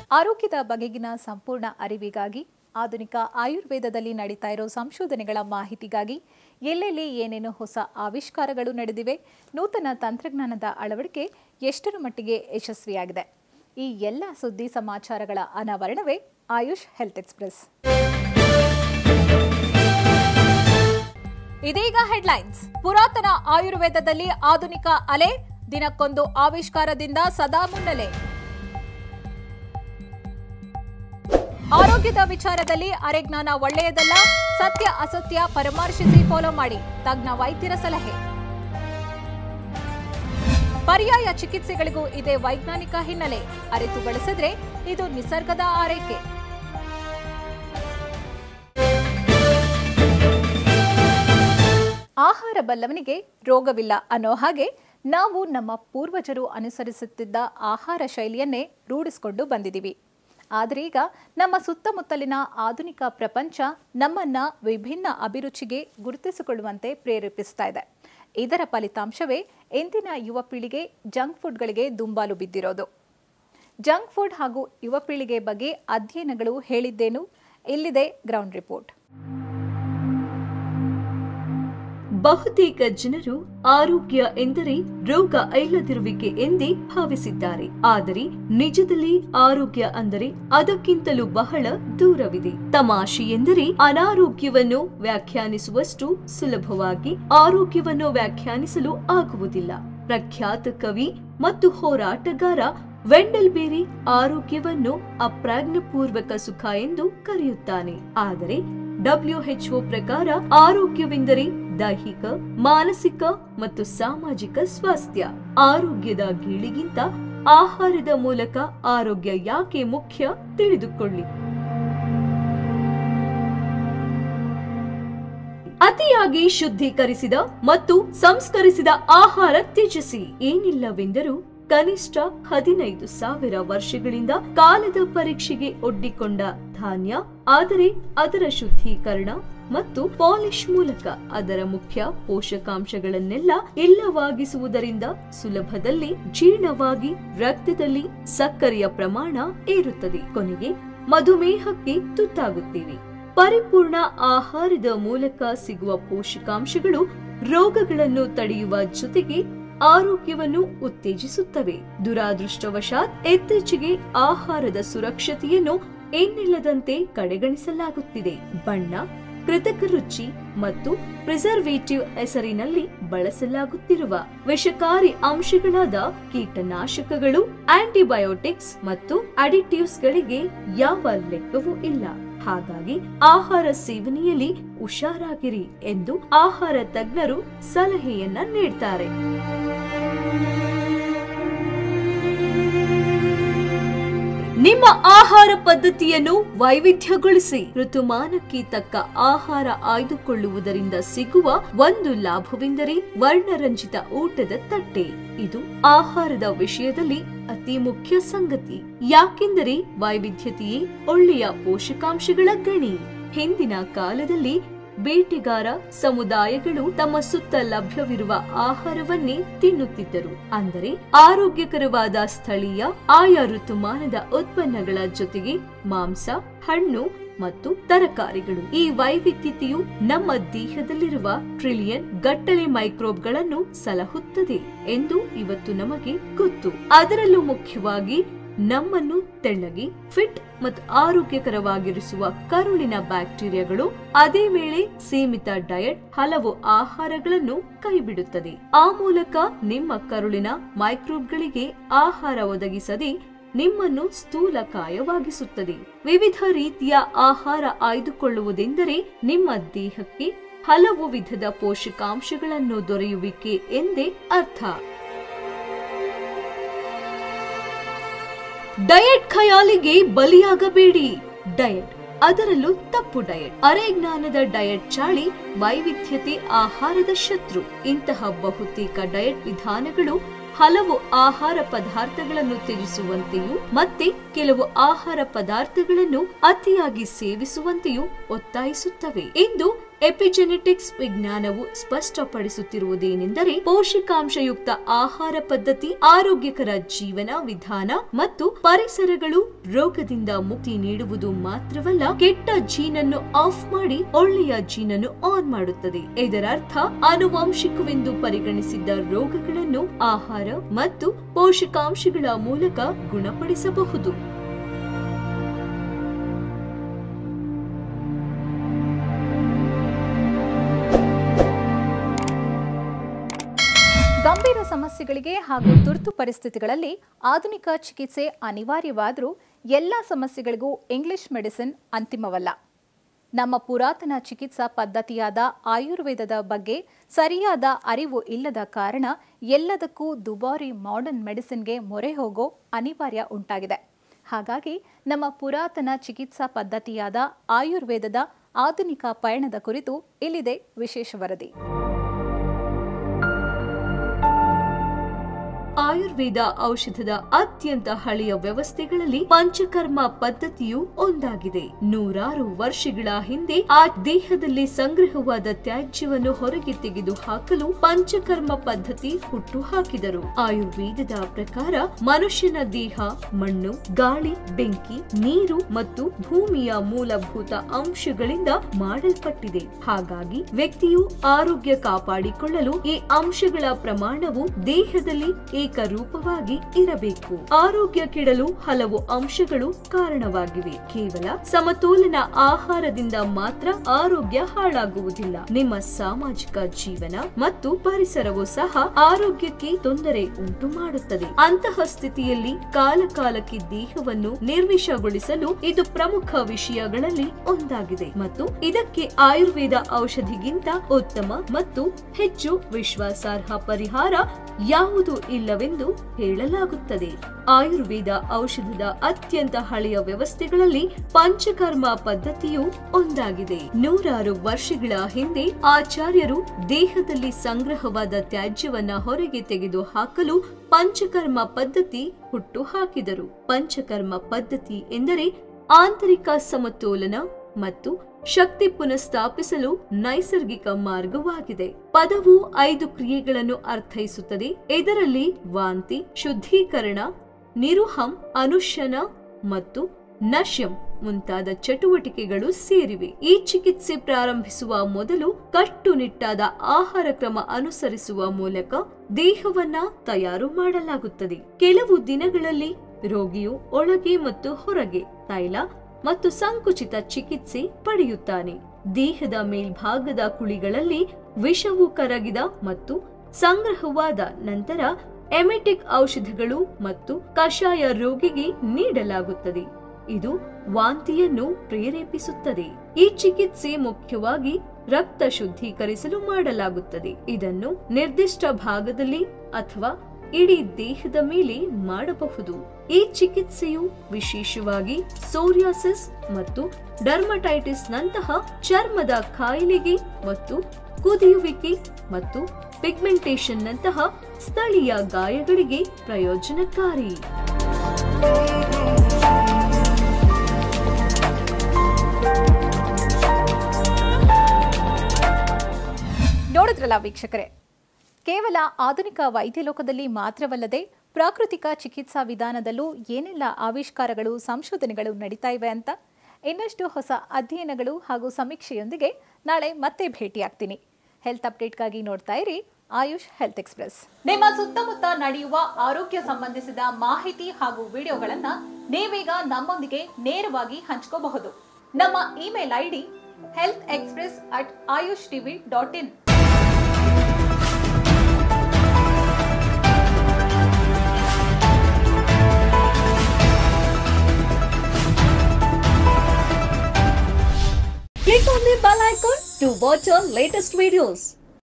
ಆರೋಗ್ಯದ ಬಗೆಗಿನ ಸಂಪೂರ್ಣ ಅರಿವಿಗಾಗಿ ಆಧುನಿಕ ಆಯುರ್ವೇದದಲ್ಲಿ ನಡೀತಾ ಇರೋ ಸಂಶೋಧನೆಗಳ ಮಾಹಿತಿಗಾಗಿ ಎಲ್ಲೆಲ್ಲಿ ಏನೇನು ಹೊಸ ಆವಿಷ್ಕಾರಗಳು ನಡೆದಿವೆ ನೂತನ ತಂತ್ರಜ್ಞಾನದ ಅಳವಡಿಕೆ ಎಷ್ಟರ ಮಟ್ಟಿಗೆ ಯಶಸ್ವಿಯಾಗಿದೆ ಈ ಎಲ್ಲ ಸುದ್ದಿ ಸಮಾಚಾರಗಳ ಅನಾವರಣವೇ ಆಯುಷ್ ಹೆಲ್ತ್ ಎಕ್ಸ್ಪ್ರೆಸ್ ಇದೀಗ ಹೆಡ್ಲೈನ್ಸ್ ಪುರಾತನ ಆಯುರ್ವೇದದಲ್ಲಿ ಆಧುನಿಕ ಅಲೆ ದಿನಕ್ಕೊಂದು ಆವಿಷ್ಕಾರದಿಂದ ಸದಾ ಮುನ್ನೆಲೆ ಆರೋಗ್ಯದ ವಿಚಾರದಲ್ಲಿ ಅರೆಜ್ಞಾನ ಒಳ್ಳೆಯದಲ್ಲ ಸತ್ಯ ಅಸತ್ಯ ಪರಾಮರ್ಶಿಸಿ ಫಾಲೋ ಮಾಡಿ ತಜ್ಞ ವೈದ್ಯರ ಸಲಹೆ ಪರ್ಯಾಯ ಚಿಕಿತ್ಸೆಗಳಿಗೂ ಇದೆ ವೈಜ್ಞಾನಿಕ ಹಿನ್ನೆಲೆ ಅರಿತು ಬಳಸಿದ್ರೆ ಇದು ನಿಸರ್ಗದ ಆರೈಕೆ ಆಹಾರ ಬಲ್ಲವನಿಗೆ ರೋಗವಿಲ್ಲ ಅನ್ನೋ ಹಾಗೆ ನಾವು ನಮ್ಮ ಪೂರ್ವಜರು ಅನುಸರಿಸುತ್ತಿದ್ದ ಆಹಾರ ಶೈಲಿಯನ್ನೇ ರೂಢಿಸಿಕೊಂಡು ಬಂದಿದ್ದೀವಿ ಆದರೆ ಈಗ ನಮ್ಮ ಸುತ್ತಮುತ್ತಲಿನ ಆಧುನಿಕ ಪ್ರಪಂಚ ನಮ್ಮನ್ನ ವಿಭಿನ್ನ ಅಭಿರುಚಿಗೆ ಗುರುತಿಸಿಕೊಳ್ಳುವಂತೆ ಪ್ರೇರೇಪಿಸ್ತಾ ಇದೆ ಇದರ ಫಲಿತಾಂಶವೇ ಇಂದಿನ ಯುವ ಪೀಳಿಗೆ ಜಂಕ್ ಫುಡ್ಗಳಿಗೆ ದುಂಬಾಲು ಬಿದ್ದಿರೋದು ಜಂಕ್ ಫುಡ್ ಹಾಗೂ ಯುವ ಪೀಳಿಗೆ ಬಗ್ಗೆ ಅಧ್ಯಯನಗಳು ಹೇಳಿದ್ದೇನು ಇಲ್ಲಿದೆ ಗ್ರೌಂಡ್ ರಿಪೋರ್ಟ್ ಬಹುತೇಕ ಜನರು ಆರೋಗ್ಯ ಎಂದರೆ ರೋಗ ಇಲ್ಲದಿರುವಿಕೆ ಎಂದೇ ಭಾವಿಸಿದ್ದಾರೆ ಆದರೆ ನಿಜದಲ್ಲಿ ಆರೋಗ್ಯ ಅಂದರೆ ಅದಕ್ಕಿಂತಲೂ ಬಹಳ ದೂರವಿದೆ ತಮಾಷೆ ಎಂದರೆ ಅನಾರೋಗ್ಯವನ್ನು ವ್ಯಾಖ್ಯಾನಿಸುವಷ್ಟು ಸುಲಭವಾಗಿ ಆರೋಗ್ಯವನ್ನು ವ್ಯಾಖ್ಯಾನಿಸಲು ಆಗುವುದಿಲ್ಲ ಪ್ರಖ್ಯಾತ ಕವಿ ಮತ್ತು ಹೋರಾಟಗಾರ ವೆಂಡಲ್ ಬೇರಿ ಆರೋಗ್ಯವನ್ನು ಅಪ್ರಾಜ್ಞಪೂರ್ವಕ ಸುಖ ಎಂದು ಕರೆಯುತ್ತಾನೆ ಆದರೆ ಡಬ್ಲ್ಯೂಎಚ್ಒ ಪ್ರಕಾರ ಆರೋಗ್ಯವೆಂದರೆ ದೈಹಿಕ ಮಾನಸಿಕ ಮತ್ತು ಸಾಮಾಜಿಕ ಸ್ವಾಸ್ಥ್ಯ ಆರೋಗ್ಯದ ಗೀಳಿಗಿಂತ ಆಹಾರದ ಮೂಲಕ ಆರೋಗ್ಯ ಯಾಕೆ ಮುಖ್ಯ ತಿಳಿದುಕೊಳ್ಳಿ ಅತಿಯಾಗಿ ಶುದ್ಧೀಕರಿಸಿದ ಮತ್ತು ಸಂಸ್ಕರಿಸಿದ ಆಹಾರ ತ್ಯಜಿಸಿ ಏನಿಲ್ಲವೆಂದರೂ ಕನಿಷ್ಠ ಹದಿನೈದು ಸಾವಿರ ವರ್ಷಗಳಿಂದ ಕಾಲದ ಪರೀಕ್ಷೆಗೆ ಒಡ್ಡಿಕೊಂಡ ಧಾನ್ಯ ಆದರೆ ಅದರ ಶುದ್ಧೀಕರಣ ಮತ್ತು ಪಾಲಿಶ್ ಮೂಲಕ ಅದರ ಮುಖ್ಯ ಪೋಷಕಾಂಶಗಳನ್ನೆಲ್ಲ ಇಲ್ಲವಾಗಿಸುವುದರಿಂದ ಸುಲಭದಲ್ಲಿ ಜೀರ್ಣವಾಗಿ ರಕ್ತದಲ್ಲಿ ಸಕ್ಕರೆಯ ಪ್ರಮಾಣ ಏರುತ್ತದೆ ಕೊನೆಗೆ ಮಧುಮೇಹಕ್ಕೆ ತುತ್ತಾಗುತ್ತೇವೆ ಪರಿಪೂರ್ಣ ಆಹಾರದ ಮೂಲಕ ಸಿಗುವ ಪೋಷಕಾಂಶಗಳು ರೋಗಗಳನ್ನು ತಡೆಯುವ ಜೊತೆಗೆ ಆರೋಗ್ಯವನ್ನು ಉತ್ತೇಜಿಸುತ್ತವೆ ದುರಾದೃಷ್ಟವಶಾತ್ ಇತ್ತೀಚೆಗೆ ಆಹಾರದ ಸುರಕ್ಷತೆಯನ್ನು ಎನ್ನಿಲ್ಲದಂತೆ ಕಡೆಗಣಿಸಲಾಗುತ್ತಿದೆ ಬಣ್ಣ ಕೃತಕ ರುಚಿ ಮತ್ತು ಪ್ರಿಸರ್ವೇಟಿವ್ ಹೆಸರಿನಲ್ಲಿ ಬಳಸಲಾಗುತ್ತಿರುವ ವಿಷಕಾರಿ ಅಂಶಗಳಾದ ಕೀಟನಾಶಕಗಳು ಆಂಟಿಬಯೋಟಿಕ್ಸ್ ಮತ್ತು ಅಡಿಟಿವ್ಸ್ ಗಳಿಗೆ ಯಾವ ಲೆಕ್ಕವೂ ಇಲ್ಲ ಹಾಗಾಗಿ ಆಹಾರ ಸೇವನೆಯಲ್ಲಿ ಹುಷಾರಾಗಿರಿ ಎಂದು ಆಹಾರ ತಜ್ಞರು ಸಲಹೆಯನ್ನ ನೀಡ್ತಾರೆ ನಿಮ್ಮ ಆಹಾರ ಪದ್ಧತಿಯನ್ನು ವೈವಿಧ್ಯಗೊಳಿಸಿ ಋತುಮಾನಕ್ಕೆ ತಕ್ಕ ಆಹಾರ ಆಯ್ದುಕೊಳ್ಳುವುದರಿಂದ ಸಿಗುವ ಒಂದು ಲಾಭವೆಂದರೆ ವರ್ಣರಂಜಿತ ಊಟದ ತಟ್ಟೆ ಇದು ಆಹಾರದ ವಿಷಯದಲ್ಲಿ ಅತಿ ಮುಖ್ಯ ಸಂಗತಿ ಯಾಕೆಂದರೆ ವೈವಿಧ್ಯತೆಯೇ ಒಳ್ಳೆಯ ಪೋಷಕಾಂಶಗಳ ಗಣಿ ಹಿಂದಿನ ಕಾಲದಲ್ಲಿ ಬೇಟೆಗಾರ ಸಮುದಾಯಗಳು ತಮ್ಮ ಸುತ್ತ ಲಭ್ಯವಿರುವ ಆಹಾರವನ್ನೇ ತಿನ್ನುತ್ತಿದ್ದರು ಅಂದರೆ ಆರೋಗ್ಯಕರವಾದ ಸ್ಥಳೀಯ ಆಯಾ ಋತುಮಾನದ ಉತ್ಪನ್ನಗಳ ಜೊತೆಗೆ ಮಾಂಸ ಹಣ್ಣು ಮತ್ತು ತರಕಾರಿಗಳು ಈ ವೈವಿಧ್ಯತೆಯು ನಮ್ಮ ದೇಹದಲ್ಲಿರುವ ಟ್ರಿಲಿಯನ್ ಗಟ್ಟಲೆ ಮೈಕ್ರೋಬ್ಗಳನ್ನು ಸಲಹುತ್ತದೆ ಎಂದು ಇವತ್ತು ನಮಗೆ ಗೊತ್ತು ಅದರಲ್ಲೂ ಮುಖ್ಯವಾಗಿ ನಮ್ಮನ್ನು ತೆಳ್ಳಗೆ ಫಿಟ್ ಮತ್ತು ಆರೋಗ್ಯಕರವಾಗಿರಿಸುವ ಕರುಳಿನ ಬ್ಯಾಕ್ಟೀರಿಯಾಗಳು ಅದೇ ವೇಳೆ ಸೀಮಿತ ಡಯಟ್ ಹಲವು ಆಹಾರಗಳನ್ನು ಕೈಬಿಡುತ್ತದೆ ಆ ಮೂಲಕ ನಿಮ್ಮ ಕರುಳಿನ ಮೈಕ್ರೋಬ್ಗಳಿಗೆ ಆಹಾರ ಒದಗಿಸದೆ ನಿಮ್ಮನ್ನು ಸ್ಥೂಲಕಾಯವಾಗಿಸುತ್ತದೆ ವಿವಿಧ ರೀತಿಯ ಆಹಾರ ಆಯ್ದುಕೊಳ್ಳುವುದೆಂದರೆ ನಿಮ್ಮ ದೇಹಕ್ಕೆ ಹಲವು ವಿಧದ ಪೋಷಕಾಂಶಗಳನ್ನು ದೊರೆಯುವಿಕೆ ಎಂದೇ ಅರ್ಥ ಡಯಟ್ ಖಯಾಲಿಗೆ ಬಲಿಯಾಗಬೇಡಿ ಡಯಟ್ ಅದರಲ್ಲೂ ತಪ್ಪು ಡಯಟ್ ಅರೆಜ್ಞಾನದ ಡಯಟ್ ಚಾಳಿ ವೈವಿಧ್ಯತೆ ಆಹಾರದ ಶತ್ರು ಇಂತಹ ಬಹುತೇಕ ಡಯಟ್ ವಿಧಾನಗಳು ಹಲವು ಆಹಾರ ಪದಾರ್ಥಗಳನ್ನು ತ್ಯಜಿಸುವಂತೆಯೂ ಮತ್ತೆ ಕೆಲವು ಆಹಾರ ಪದಾರ್ಥಗಳನ್ನು ಅತಿಯಾಗಿ ಸೇವಿಸುವಂತೆಯೂ ಒತ್ತಾಯಿಸುತ್ತವೆ ಇಂದು ಎಪಿಜೆನೆಟಿಕ್ಸ್ ವಿಜ್ಞಾನವು ಸ್ಪಷ್ಟಪಡಿಸುತ್ತಿರುವುದೇನೆಂದರೆ ಪೋಷಕಾಂಶಯುಕ್ತ ಆಹಾರ ಪದ್ಧತಿ ಆರೋಗ್ಯಕರ ಜೀವನ ವಿಧಾನ ಮತ್ತು ಪರಿಸರಗಳು ರೋಗದಿಂದ ಮುಕ್ತಿ ನೀಡುವುದು ಮಾತ್ರವಲ್ಲ ಕೆಟ್ಟ ಜೀನನ್ನು ಆಫ್ ಮಾಡಿ ಒಳ್ಳೆಯ ಜೀನನ್ನು ಆನ್ ಮಾಡುತ್ತದೆ ಇದರರ್ಥ ಆನುವಂಶಿಕವೆಂದು ಪರಿಗಣಿಸಿದ್ದ ರೋಗಗಳನ್ನು ಆಹಾರ ಮತ್ತು ಪೋಷಕಾಂಶಗಳ ಮೂಲಕ ಗುಣಪಡಿಸಬಹುದು ಗಂಭೀರ ಸಮಸ್ಯೆಗಳಿಗೆ ಹಾಗೂ ತುರ್ತು ಪರಿಸ್ಥಿತಿಗಳಲ್ಲಿ ಆಧುನಿಕ ಚಿಕಿತ್ಸೆ ಅನಿವಾರ್ಯವಾದರೂ ಎಲ್ಲ ಸಮಸ್ಯೆಗಳಿಗೂ ಇಂಗ್ಲಿಷ್ ಮೆಡಿಸಿನ್ ಅಂತಿಮವಲ್ಲ ನಮ್ಮ ಪುರಾತನ ಚಿಕಿತ್ಸಾ ಪದ್ಧತಿಯಾದ ಆಯುರ್ವೇದದ ಬಗ್ಗೆ ಸರಿಯಾದ ಅರಿವು ಇಲ್ಲದ ಕಾರಣ ಎಲ್ಲದಕ್ಕೂ ದುಬಾರಿ ಮಾಡರ್ನ್ ಮೆಡಿಸಿನ್ಗೆ ಮೊರೆ ಹೋಗೋ ಅನಿವಾರ್ಯ ಉಂಟಾಗಿದೆ ಹಾಗಾಗಿ ನಮ್ಮ ಪುರಾತನ ಚಿಕಿತ್ಸಾ ಪದ್ಧತಿಯಾದ ಆಯುರ್ವೇದದ ಆಧುನಿಕ ಪಯಣದ ಕುರಿತು ಇಲ್ಲಿದೆ ವಿಶೇಷ ವರದಿ ಆಯುರ್ವೇದ ಔಷಧದ ಅತ್ಯಂತ ಹಳೆಯ ವ್ಯವಸ್ಥೆಗಳಲ್ಲಿ ಪಂಚಕರ್ಮ ಪದ್ಧತಿಯು ಒಂದಾಗಿದೆ ನೂರಾರು ವರ್ಷಗಳ ಹಿಂದೆ ಆ ದೇಹದಲ್ಲಿ ಸಂಗ್ರಹವಾದ ತ್ಯಾಜ್ಯವನ್ನು ಹೊರಗೆ ತೆಗೆದು ಹಾಕಲು ಪಂಚಕರ್ಮ ಪದ್ಧತಿ ಹುಟ್ಟು ಹಾಕಿದರು ಆಯುರ್ವೇದದ ಪ್ರಕಾರ ಮನುಷ್ಯನ ದೇಹ ಮಣ್ಣು ಗಾಳಿ ಬೆಂಕಿ ನೀರು ಮತ್ತು ಭೂಮಿಯ ಮೂಲಭೂತ ಅಂಶಗಳಿಂದ ಮಾಡಲ್ಪಟ್ಟಿದೆ ಹಾಗಾಗಿ ವ್ಯಕ್ತಿಯು ಆರೋಗ್ಯ ಕಾಪಾಡಿಕೊಳ್ಳಲು ಈ ಅಂಶಗಳ ಪ್ರಮಾಣವು ದೇಹದಲ್ಲಿ ಏಕರೂಪವಾಗಿ ಇರಬೇಕು ಆರೋಗ್ಯ ಕೆಡಲು ಹಲವು ಅಂಶಗಳು ಕಾರಣವಾಗಿವೆ ಕೇವಲ ಸಮತೋಲನ ಆಹಾರದಿಂದ ಮಾತ್ರ ಆರೋಗ್ಯ ಹಾಳಾಗುವುದಿಲ್ಲ ನಿಮ್ಮ ಸಾಮಾಜಿಕ ಜೀವನ ಮತ್ತು ಪರಿಸರವು ಸಹ ಆರೋಗ್ಯಕ್ಕೆ ತೊಂದರೆ ಉಂಟು ಮಾಡುತ್ತದೆ ಅಂತಹ ಸ್ಥಿತಿಯಲ್ಲಿ ಕಾಲಕಾಲಕ್ಕೆ ದೇಹವನ್ನು ನಿರ್ವಿಷಗೊಳಿಸಲು ಇದು ಪ್ರಮುಖ ವಿಷಯಗಳಲ್ಲಿ ಒಂದಾಗಿದೆ ಮತ್ತು ಇದಕ್ಕೆ ಆಯುರ್ವೇದ ಔಷಧಿಗಿಂತ ಉತ್ತಮ ಮತ್ತು ಹೆಚ್ಚು ವಿಶ್ವಾಸಾರ್ಹ ಪರಿಹಾರ ಯಾವುದು ಇಲ್ಲವೆಂದು ಹೇಳಲಾಗುತ್ತದೆ ಆಯುರ್ವೇದ ಔಷಧದ ಅತ್ಯಂತ ಹಳೆಯ ವ್ಯವಸ್ಥೆಗಳಲ್ಲಿ ಪಂಚಕರ್ಮ ಪದ್ಧತಿಯು ಒಂದಾಗಿದೆ ನೂರಾರು ವರ್ಷಗಳ ಹಿಂದೆ ಆಚಾರ್ಯರು ದೇಹದಲ್ಲಿ ಸಂಗ್ರಹವಾದ ತ್ಯಾಜ್ಯವನ್ನ ಹೊರಗೆ ತೆಗೆದು ಹಾಕಲು ಪಂಚಕರ್ಮ ಪದ್ಧತಿ ಹುಟ್ಟು ಹಾಕಿದರು ಪಂಚಕರ್ಮ ಪದ್ಧತಿ ಎಂದರೆ ಆಂತರಿಕ ಸಮತೋಲನ ಮತ್ತು ಶಕ್ತಿ ಪುನಃಸ್ಥಾಪಿಸಲು ನೈಸರ್ಗಿಕ ಮಾರ್ಗವಾಗಿದೆ ಪದವು ಐದು ಕ್ರಿಯೆಗಳನ್ನು ಅರ್ಥೈಸುತ್ತದೆ ಇದರಲ್ಲಿ ವಾಂತಿ ಶುದ್ಧೀಕರಣ ನಿರುಹಂ ಅನುಶನ ಮತ್ತು ನಶ್ಯಂ ಮುಂತಾದ ಚಟುವಟಿಕೆಗಳು ಸೇರಿವೆ ಈ ಚಿಕಿತ್ಸೆ ಪ್ರಾರಂಭಿಸುವ ಮೊದಲು ಕಟ್ಟುನಿಟ್ಟಾದ ಆಹಾರ ಕ್ರಮ ಅನುಸರಿಸುವ ಮೂಲಕ ದೇಹವನ್ನ ತಯಾರು ಮಾಡಲಾಗುತ್ತದೆ ಕೆಲವು ದಿನಗಳಲ್ಲಿ ರೋಗಿಯು ಒಳಗೆ ಮತ್ತು ಹೊರಗೆ ತೈಲ ಮತ್ತು ಸಂಕುಚಿತ ಚಿಕಿತ್ಸೆ ಪಡೆಯುತ್ತಾನೆ ದೇಹದ ಮೇಲ್ಭಾಗದ ಕುಳಿಗಳಲ್ಲಿ ವಿಷವು ಕರಗಿದ ಮತ್ತು ಸಂಗ್ರಹವಾದ ನಂತರ ಎಮೆಟಿಕ್ ಔಷಧಗಳು ಮತ್ತು ಕಷಾಯ ರೋಗಿಗೆ ನೀಡಲಾಗುತ್ತದೆ ಇದು ವಾಂತಿಯನ್ನು ಪ್ರೇರೇಪಿಸುತ್ತದೆ ಈ ಚಿಕಿತ್ಸೆ ಮುಖ್ಯವಾಗಿ ರಕ್ತ ಶುದ್ಧೀಕರಿಸಲು ಮಾಡಲಾಗುತ್ತದೆ ಇದನ್ನು ನಿರ್ದಿಷ್ಟ ಭಾಗದಲ್ಲಿ ಅಥವಾ ಇಡೀ ದೇಹದ ಮೇಲೆ ಮಾಡಬಹುದು ಈ ಚಿಕಿತ್ಸೆಯು ವಿಶೇಷವಾಗಿ ಸೋರಿಯಾಸಿಸ್ ಮತ್ತು ಡರ್ಮಟೈಟಿಸ್ ನಂತಹ ಚರ್ಮದ ಕಾಯಿಲೆಗೆ ಮತ್ತು ಕುದಿಯುವಿಕೆ ಮತ್ತು ಪಿಗ್ಮೆಂಟೇಷನ್ ನಂತಹ ಸ್ಥಳೀಯ ಗಾಯಗಳಿಗೆ ಪ್ರಯೋಜನಕಾರಿ ನೋಡಿದ್ರಲ್ಲ ವೀಕ್ಷಕರೇ ಕೇವಲ ಆಧುನಿಕ ವೈದ್ಯ ಲೋಕದಲ್ಲಿ ಮಾತ್ರವಲ್ಲದೆ ಪ್ರಾಕೃತಿಕ ಚಿಕಿತ್ಸಾ ವಿಧಾನದಲ್ಲೂ ಏನೆಲ್ಲ ಆವಿಷ್ಕಾರಗಳು ಸಂಶೋಧನೆಗಳು ನಡೀತಾ ಇವೆ ಅಂತ ಇನ್ನಷ್ಟು ಹೊಸ ಅಧ್ಯಯನಗಳು ಹಾಗೂ ಸಮೀಕ್ಷೆಯೊಂದಿಗೆ ನಾಳೆ ಮತ್ತೆ ಭೇಟಿಯಾಗ್ತೀನಿ ಹೆಲ್ತ್ ಅಪ್ಡೇಟ್ಗಾಗಿ ನೋಡ್ತಾ ಇರಿ ಆಯುಷ್ ಹೆಲ್ತ್ ಎಕ್ಸ್ಪ್ರೆಸ್ ನಿಮ್ಮ ಸುತ್ತಮುತ್ತ ನಡೆಯುವ ಆರೋಗ್ಯ ಸಂಬಂಧಿಸಿದ ಮಾಹಿತಿ ಹಾಗೂ ವಿಡಿಯೋಗಳನ್ನ ನೀವೀಗ ನಮ್ಮೊಂದಿಗೆ ನೇರವಾಗಿ ಹಂಚ್ಕೋಬಹುದು ನಮ್ಮ email ID health express at Ayush TV dot in Click on the bell icon to watch our latest videos.